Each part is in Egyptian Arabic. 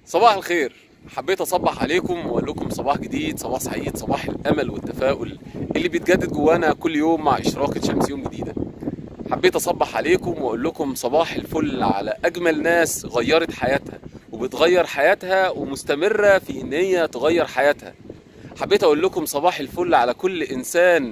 صباح الخير حبيت اصبح عليكم واقول لكم صباح جديد صباح سعيد صباح الامل والتفاؤل اللي بيتجدد جوانا كل يوم مع اشراقه شمس يوم جديده حبيت اصبح عليكم واقول لكم صباح الفل على اجمل ناس غيرت حياتها وبتغير حياتها ومستمره في ان هي تغير حياتها حبيت اقول لكم صباح الفل على كل انسان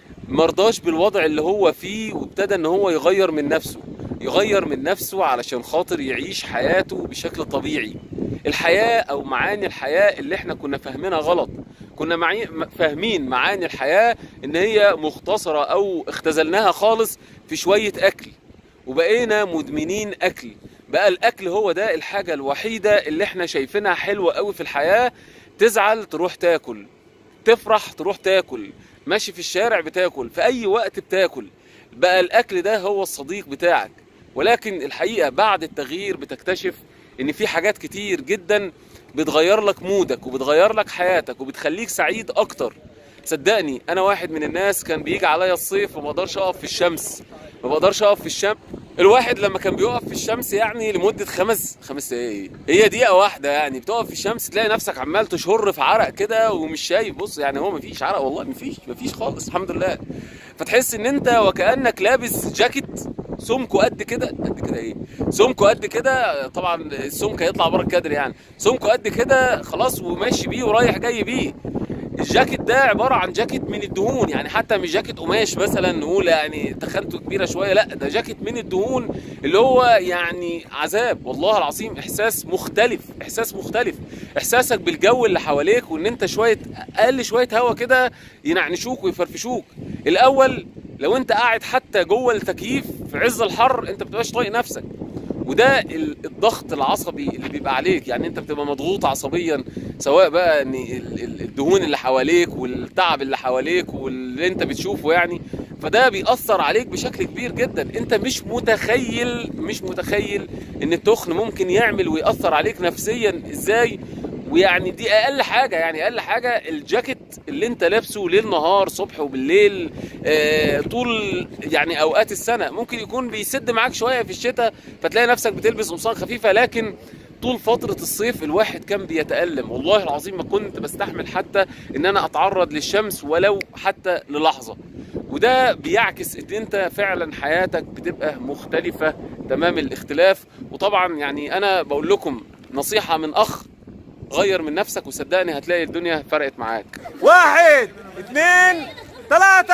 مرضاش بالوضع اللي هو فيه وابتدى ان هو يغير من نفسه يغير من نفسه علشان خاطر يعيش حياته بشكل طبيعي الحياة او معاني الحياة اللي احنا كنا فاهمينها غلط كنا معي... فاهمين معاني الحياة ان هي مختصرة او اختزلناها خالص في شوية اكل وبقينا مدمنين اكل بقى الاكل هو ده الحاجة الوحيدة اللي احنا شايفينها حلوة قوي في الحياة تزعل تروح تاكل تفرح تروح تاكل ماشي في الشارع بتاكل في اي وقت بتاكل بقى الاكل ده هو الصديق بتاعك ولكن الحقيقه بعد التغيير بتكتشف ان في حاجات كتير جدا بتغير لك مودك وبتغير لك حياتك وبتخليك سعيد اكتر صدقني انا واحد من الناس كان بيجي عليا الصيف وما اقدرش اقف في الشمس ما بقدرش اقف في الشمس الواحد لما كان بيقف في الشمس يعني لمده خمس خمس ايه هي دقيقه واحده يعني بتقف في الشمس تلاقي نفسك عمال تشر في عرق كده ومش شايف بص يعني هو مفيش عرق والله مفيش مفيش خالص الحمد لله فتحس ان انت وكانك لابس جاكيت سمكه قد كده قد كده ايه سمكه قد كده طبعا السمك هيطلع بره الكادر يعني سمكه قد كده خلاص وماشي بيه ورايح جاي بيه الجاكيت ده عباره عن جاكيت من الدهون يعني حتى مش جاكيت قماش مثلا نقول يعني تخنته كبيره شويه لا ده جاكيت من الدهون اللي هو يعني عذاب والله العظيم احساس مختلف احساس مختلف احساسك بالجو اللي حواليك وان انت شويه اقل شويه هوا كده ينعنشوك ويفرفشوك الاول لو انت قاعد حتى جوه التكييف في عز الحر انت بتبقاش طايق نفسك وده الضغط العصبي اللي بيبقى عليك يعني انت بتبقى مضغوط عصبيا سواء بقى ان الدهون اللي حواليك والتعب اللي حواليك واللي انت بتشوفه يعني فده بيأثر عليك بشكل كبير جدا انت مش متخيل مش متخيل ان التخن ممكن يعمل ويأثر عليك نفسيا ازاي ويعني دي اقل حاجه يعني اقل حاجه الجاكيت اللي انت لابسه ليل نهار صبح وبالليل آه طول يعني اوقات السنه ممكن يكون بيسد معاك شويه في الشتاء فتلاقي نفسك بتلبس قمصان خفيفه لكن طول فترة الصيف الواحد كان بيتألم والله العظيم ما كنت بستحمل حتى ان انا اتعرض للشمس ولو حتى للحظة وده بيعكس ان انت فعلا حياتك بتبقى مختلفة تمام الاختلاف وطبعا يعني انا بقول لكم نصيحة من اخ غير من نفسك وصدقني هتلاقي الدنيا فرقت معاك واحد اثنين ثلاثة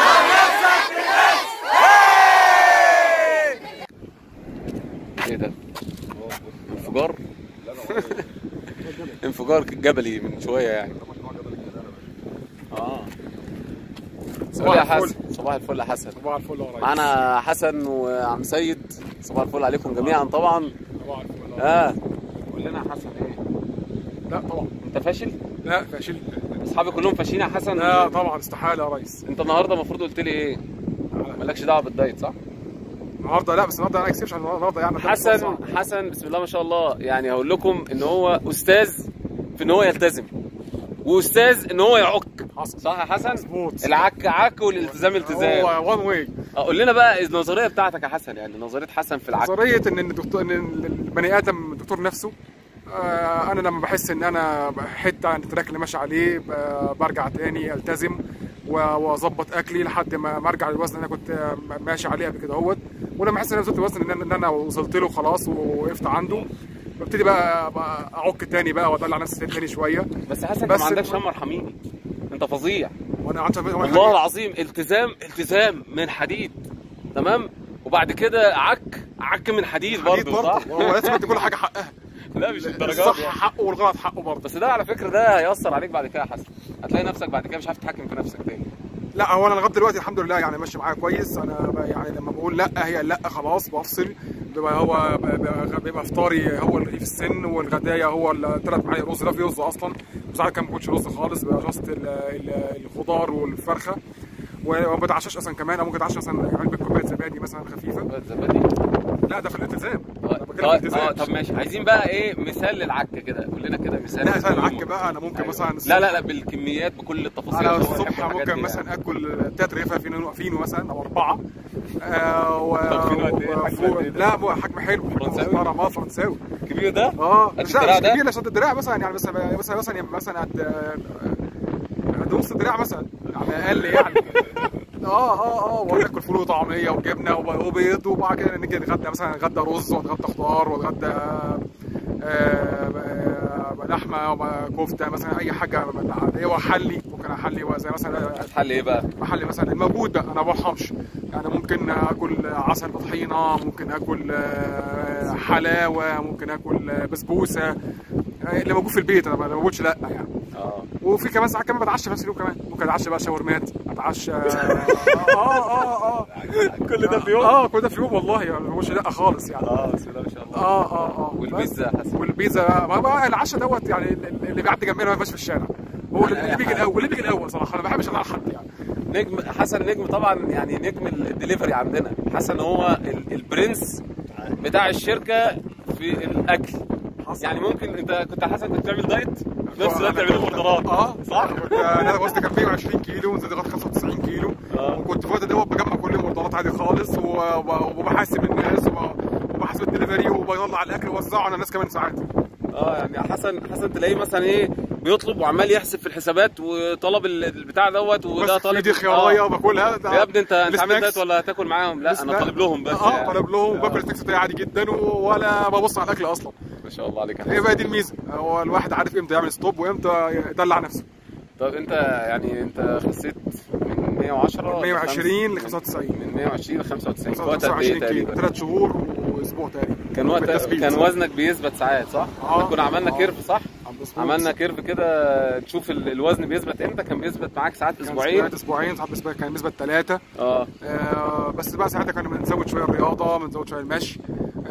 ايه ده انفجار انفجار جبلي من شويه يعني اه صباح يا حسن صباح الفل يا حسن صباح الفل يا ريس معانا حسن وعم سيد صباح الفل عليكم جميعا طبعا صباح الفل اه قول لنا يا حسن ايه لا طبعا انت فاشل لا فاشل اصحابي كلهم فاشلين يا حسن لا طبعا استحاله يا ريس انت النهارده المفروض قلت لي ايه مالكش دعوه بالدايت صح النهارده لا بس النهارده انا اكسبش النهارده يعني حسن حسن بسم الله ما شاء الله يعني هقول لكم ان هو استاذ في ان هو يلتزم واستاذ ان هو يعك حصل صح يا حسن مظبوط العك عك والالتزام التزام هو وان واي قول لنا بقى النظريه بتاعتك يا حسن يعني نظريه حسن في العك نظريه ان الدكتور ان البني ادم الدكتور نفسه آه، انا لما بحس ان انا حته عن التراك اللي ماشي عليه ب- برجع تاني التزم و- واظبط اكلي لحد ما ما ارجع للوزن اللي انا كنت ماشي عليه قبل كده اهوت ولما احس ان انا وصلت الوزن ان انا ان انا وصلت له خلاص ووقفت عنده ببتدي بقى بقى اعك تاني بقى وادلع نفسي تاني شويه بس حسن انت بس ما عندكش الم- دم ارحميني انت فظيع وانا عندي والله العظيم التزام التزام من حديد تمام وبعد كده عك عك من حديد حديد برضه صح؟ برضه هو لازم ادي كل حاجه حقها لا مش الدرجات الصح يعني. حقه والغلط حقه برضه بس ده على فكره ده هيأثر عليك بعد كده يا حسن هتلاقي نفسك بعد كده مش عارف تتحكم في نفسك تاني لا هو انا لغايه دلوقتي الحمد لله يعني ماشي معايا كويس انا ب- يعني لما بقول لا هي لا خلاص بفصل بيبقى هو ب- ب- بيبقى افطاري هو الرغيف السن والغدايه هو الثلاث معالق رز لا في رز اصلا وساعات كان ما بيكونش رز خالص بيبقى جاست ال- ال- الخضار والفرخه وما بتعشاش اصلا كمان او ممكن اتعشى مثلا علبه كوبايه زبادي مثلا خفيفه زبادي لا ده في الالتزام آه. انا كده اه ما اه تنساش. طب ماشي عايزين بقى ايه مثال للعك كده قول لنا كده مثال لا زي العك بقى انا ممكن أيوة. مثلا لا لا لا بالكميات بكل التفاصيل انا هو يحب الصبح الحاجات ممكن دي مثلا اكل تلات رغيف فينو فينو مثلا او اربعه آه و... طب فينو قد إيه؟ و- حجمه قد إيه ده؟ لا مو حجم حلو حجم فرنساوي؟ محترم اه فرنساوي يعني. كبير ده اه قد مش الدراع مش ده؟ كبير عشان الدراع مثلا يعني مثلا مثلا مثلا مثلا قد قد نص الدراع مثلا يعني اقل يعني اه اه اه وناكل فول وطعميه وجبنه وب- وبيض وبعد كده نيجي نتغدى مثلا نتغدى رز ونتغدى خضار ونتغدى آه، آه، لحمه وكفته مثلا اي حاجه هو حلي ممكن احلي زي مثلا هتحل ايه بقى محل مثلا الموجود بقى انا ما برحمش يعني ممكن اكل عسل بطحينه ممكن اكل آه، حلاوه ممكن اكل آه، بسبوسه آه، اللي موجود في البيت انا ما بقولش لا يعني اه وفي كمان ساعات كمان بتعشى في نفس اليوم كمان ممكن اتعشى بقى شاورمات اتعشى اه اه اه كل ده في يوم؟ اه كل ده في يوم والله يعني ما بقولش لا خالص يعني اه بسم الله ما شاء الله اه اه اه والبيتزا يا حسن والبيتزا بقى ما بقى العشاء دوت يعني اللي بيعدي جنبنا ما يبقاش في الشارع هو اللي اللي بيجي الاول اللي بيجي الاول صراحه انا ما بحبش اطلع حد يعني نجم حسن نجم طبعا يعني نجم الدليفري عندنا حسن هو ال- البرنس بتاع الشركه في الاكل حصل. يعني ممكن انت كنت حسن كنت بتعمل دايت في نفس الوقت تعمل اوردرات اه صح كنت انا وزني كان 120 كيلو ونزلت لغايه 95 كيلو آه. وكنت في الوقت دوت بجمع كل يوم اوردرات عادي خالص و- و- وبحاسب الناس و- وبحاسب الدليفري وبطلع الاكل واوزعه على الناس كمان ساعات اه يعني حسن حسن تلاقيه مثلا ايه بيطلب وعمال يحسب في الحسابات وطلب ال- البتاع دوت وده بس في طالب دي خياريه آه. وباكلها ده يا ابني انت انت عامل السناكس. دايت ولا هتاكل معاهم لا انا السناك- طالب لهم بس اه يعني. طالب لهم آه. باكل السناكس بتاعي عادي جدا و- ولا ببص على الاكل اصلا ما شاء الله عليك يا هي حسن بقى دي الميزه هو الواحد عارف امتى يعمل ستوب وامتى يدلع نفسه طب انت يعني انت خسيت من 110 من 120 ل خمس- 95 من 120 ل 95 في وقت قد 25 ايه كيلو تقريبا؟ ثلاث شهور واسبوع تقريبا كان وقت بالتثبيت. كان وزنك بيثبت ساعات صح؟ آه. كنا عملنا آه. كيرف صح؟ مظبوط. عملنا كيرف كده تشوف ال- الوزن بيثبت امتى كان بيثبت معاك ساعات كان اسبوعين ساعات اسبوعين ساعات بيثبت- كان بيثبت ثلاثه اه آه بس بقى ساعتها كنا بنزود شويه الرياضه بنزود شويه المشي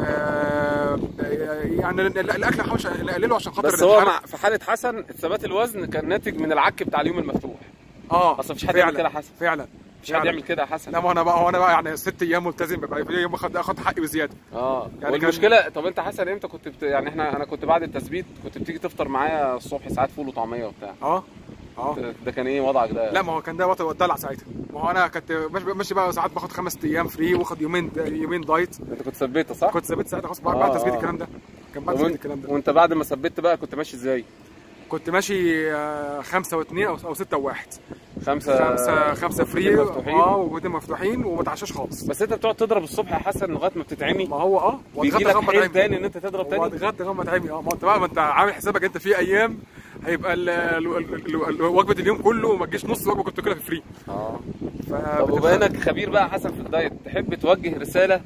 آه يعني ال- ال- الاكل نحاول نقلله عشان خاطر بس هو الحرق. مع في حاله حسن ثبات الوزن كان ناتج من العك بتاع اليوم المفتوح اه أصل مفيش حد يعمل فعلا- كده يا حسن. فعلا مش حد يعمل كده يا حسن لا ما انا بقى هو انا بقى يعني ست ايام ملتزم ببقى في يوم اخد اخد حقي بزياده اه يعني يعني والمشكله طب انت حسن امتى كنت بت... يعني احنا انا كنت بعد التثبيت كنت بتيجي تفطر معايا الصبح ساعات فول وطعميه وبتاع اه اه ده- ده كان ايه وضعك ده؟ لا ما هو كان ده وقت الدلع ساعتها ما هو انا كنت ماشي ماشي بقى ساعات باخد خمس ايام فري واخد يومين يومين دايت انت كنت ثبت صح؟ كنت ثابت ساعتها خلاص آه، بعد تثبيت آه. الكلام ده كان بعد طب تثبيت وانت- الكلام ده وانت بعد ما ثبت بقى كنت ماشي ازاي؟ كنت ماشي آه، خمسة واثنين او او ستة وواحد خمسة خمسة خمسة فري وجبتين مفتوحين. اه وجبتين مفتوحين وما اتعشاش خالص بس انت بتقعد تضرب الصبح يا حسن لغايه ما بتتعمي ما هو اه بيجي واتغدى لك غمض حيل عيني. تاني ان انت تضرب تاني واتغدى غمض عيني اه ما انت بقى ما انت عامل حسابك انت في ايام هيبقى ال- ال- ال- ال- وجبه اليوم كله وما تجيش نص وجبه كنت باكلها في فري اه ف- طب وبما انك خبير بقى يا حسن في الدايت تحب توجه رساله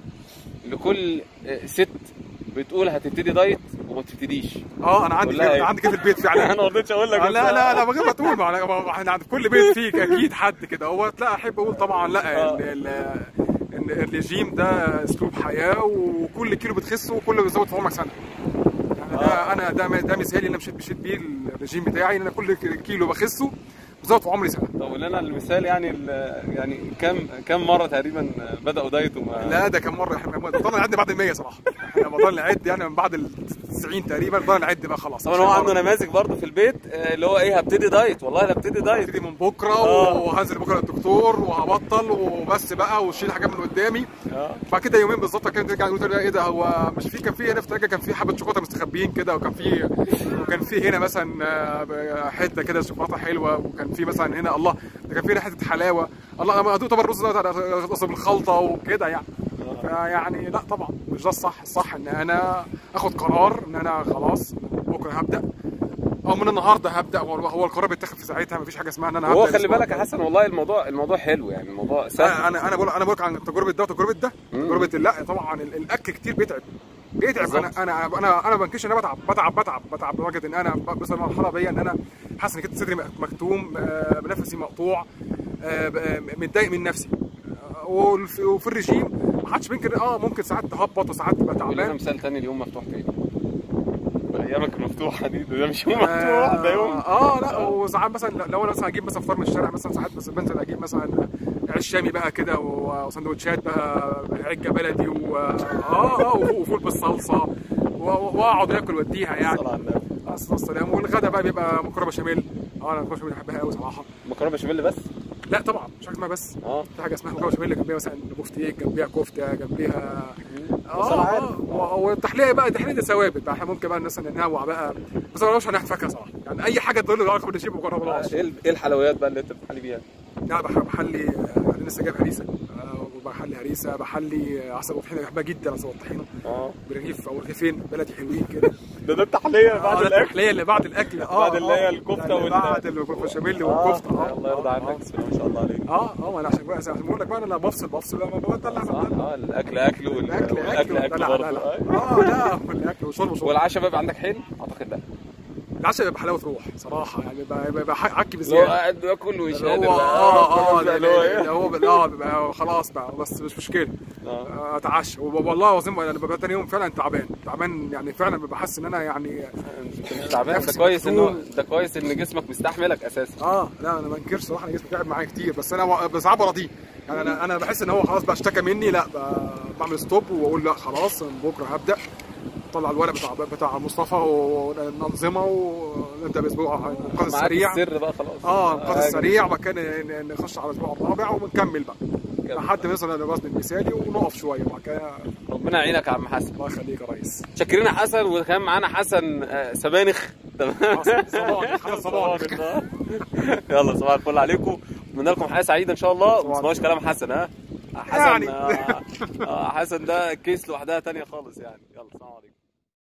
لكل آه، ست بتقول هتبتدي دايت وما تبتديش اه انا عندي والله كده ايه؟ عندي كده في البيت فعلا انا ما رضيتش اقول لك آه، بس- لا لا لا من غير ما تقول ما أنا- ما احنا عند كل بيت فيك اكيد حد كده هو لا احب اقول طبعا لا آه. ال- ال- ان الرجيم ده اسلوب حياه وكل كيلو بتخسه وكل بيزود في عمرك سنه يعني ده انا ده ده مثالي اللي انا مشيت مشيت بيه الرجيم بتاعي ان انا كل كيلو بخسه بزود في عمري سنه طب قول لنا المثال يعني ال- يعني كم كم مره تقريبا بداوا دايت وما لا ده كان مره احنا بطلنا نعد بعد ال 100 صراحه احنا بطلنا نعد يعني من بعد ال 90 تقريبا بطلنا نعد بقى خلاص طبعا هو عنده نماذج برضه في البيت آه، اللي هو ايه هبتدي دايت والله انا هبتدي دايت هبتدي من بكره آه. وهنزل بكره للدكتور وهبطل وبس بقى واشيل حاجات من قدامي اه بعد كده يومين بالظبط كده ترجع تقول ايه ده هو مش في كان في هنا في تلاجة كان في حبه شوكولاته مستخبيين كده وكان في وكان في هنا مثلا آه، حته كده شوكولاته حلوه وكان في مثلا هنا الله ده كان في هنا حته حلاوه الله انا ادوق طبعا الرز ده اصل بالخلطه وكده يعني فيعني لا طبعا مش ده الصح الصح ان انا اخد قرار ان انا خلاص بكره هبدا او من النهارده هبدا هو هو القرار بيتاخد في ساعتها مفيش حاجه اسمها ان انا هبدا هو خلي الأسبوع بالك يا الجاي. حسن والله الموضوع الموضوع حلو يعني الموضوع سهل انا انا انا بقول انا بقول عن تجربه ده وتجربه ده مم. تجربه لا طبعا ال- الاكل كتير بيتعب بيتعب بالظبط. انا انا انا انا ما بنكرش ان انا بتعب بتعب بتعب بتعب لدرجه ان انا بوصل مرحله بيا ان انا حاسس ان كده صدري مكتوم آه، بنفسي مقطوع آه، ب- آه، متضايق من نفسي آه، والف- وفي الرجيم ما حدش بينكر اه ممكن ساعات تهبط وساعات تبقى قول لنا تعبان مثال تاني اليوم مفتوح تاني ايامك المفتوحه دي ده مش يوم مفتوح ده يوم اه لا وساعات مثلا لو انا مثلا هجيب مثلا فطار من الشارع مثلا ساعات بس بنزل اجيب مثلا عيش شامي بقى كده و- وسندوتشات بقى عجه بلدي و اه اه وفول بالصلصه و- واقعد اكل واديها يعني صلاة على النبي عليه الصلاه والسلام والغدا بقى بيبقى مكرونه بشاميل اه انا المكرونه بشاميل بحبها قوي صراحه مكرونه بشاميل بس لا طبعا مش حاجه اسمها بس اه في حاجه اسمها مكرونه بشاميل جنبيها مثلا بوفتيك جنبيها كفته جنبيها بس أنا عارف. اه و- والتحليه بقى تحليه الثوابت بقى احنا ممكن بقى مثلا ننوع بقى بس انا مش هنحت فاكهه صراحه يعني اي حاجه تقول لي كل شيء مكرونه بالعصر ايه ال- إيه الحلويات بقى اللي انت بتحلي بيها؟ لا بح- بحلي آه، انا لسه جايب هريسه آه، وبحلي هريسه بحلي آه، عسل وطحينه بحبها جدا عسل وطحينه اه برغيف او رغيفين بلدي حلوين كده ده ده التحليه آه، ده التحليه اللي بعد الاكل اه بعد اللي هي آه، الكفتة اللي وال- بعد البشاميل والكفته اه الله يرضى عنك بسم الله ما شاء الله عليك اه اه انا عشان بقى زي ما بقول لك بقى انا لا بفصل بفصل لما بدلع صح بدلع اه الاكل اكل وال- الاكل اكل والاكل اكل لا برضه لا آه. اه لا والاكل وشرب وشرب والعشاء بقى عندك حلو؟ اعتقد لا العشاء بيبقى حلاوه روح صراحه يعني بيبقى بيبقى ح- عك اللي هو بزياده قاعد بياكل ومش اللي قادر هو بقى. اه اه اللي هو اللي ايه؟ هو ب- اه بيبقى خلاص بقى بس مش مشكله آه. آه، اتعشى والله العظيم انا ببقى تاني يوم فعلا تعبان تعبان يعني فعلا ببقى حاسس ان انا يعني انت مش تعبان ده نفسي كويس انه مكتوم. ده كويس ان جسمك مستحملك اساسا اه لا انا ما انكرش صراحه انا جسمي تعب معايا كتير بس انا و- بس ساعات براضيه يعني انا انا بحس ان هو خلاص بقى اشتكى مني لا ب- بعمل ستوب واقول لا خلاص من بكره هبدا طلع الورق بتاع بتاع مصطفى والانظمه ونبدا باسبوع الانقاذ معاك السريع السر بقى خلاص اه الانقاذ آه، السريع وبعد كده ن- نخش على الاسبوع الرابع ونكمل بقى لحد ما نوصل للوزن المثالي ونقف شويه وبعد كده ربنا يعينك يا عم حسن الله يخليك يا ريس شاكرين يا حسن وكان معانا حسن آه، سبانخ تمام حسن صبانخ، حسن صبانخ. يلا صباح الفل عليكم اتمنى لكم حياه سعيده ان شاء الله ما تسمعوش كلام حسن ها حسن يعني. آه، آه، حسن ده كيس لوحدها تانية خالص يعني يلا السلام عليكم